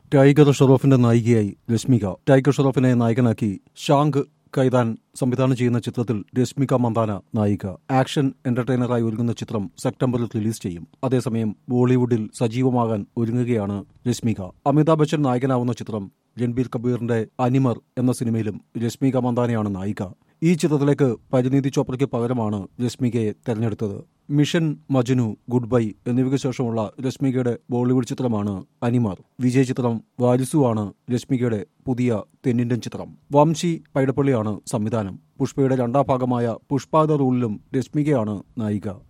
tiger ഷെറോഫിന്റെ നായികയായി Rashmika tiger ഷെറോഫിനെ നായകനാക്കി shank കൈതാൻ സംവിധാനം ചെയ്യുന്ന ചിത്രത്തിൽ രശ്മിക മന്ദാന നായിക ആക്ഷൻ എന്റർടൈനറായി ഒരുങ്ങുന്ന ചിത്രം സെപ്റ്റംബറിൽ റിലീസ് ചെയ്യും അതേസമയം ബോളിവുഡിൽ സജീവമാകാൻ ഒരുങ്ങുകയാണ് രശ്മിക അമിതാഭ് ബച്ചൻ നായകനാവുന്ന ചിത്രം രൺബീർ കബീറിന്റെ അനിമർ എന്ന സിനിമയിലും രശ്മിക മന്ദാനയാണ് നായിക ഈ ചിത്രത്തിലേക്ക് പരിനീതി ചോപ്രയ്ക്ക് പകരമാണ് രശ്മികയെ തെരഞ്ഞെടുത്തത് മിഷൻ മജ്നു ഗുഡ് ബൈ എന്നിവയ്ക്ക് ശേഷമുള്ള രശ്മികയുടെ ബോളിവുഡ് ചിത്രമാണ് അനിമർ വിജയ് ചിത്രം വാരിസു ആണ് രശ്മികയുടെ പുതിയ തെന്നിന്ത്യൻ ചിത്രം വംശി പൈടപ്പള്ളിയാണ് സംവിധാനം പുഷ്പയുടെ രണ്ടാം ഭാഗമായ പുഷ്പ ദ റൂളിലും രശ്മികയാണ് നായിക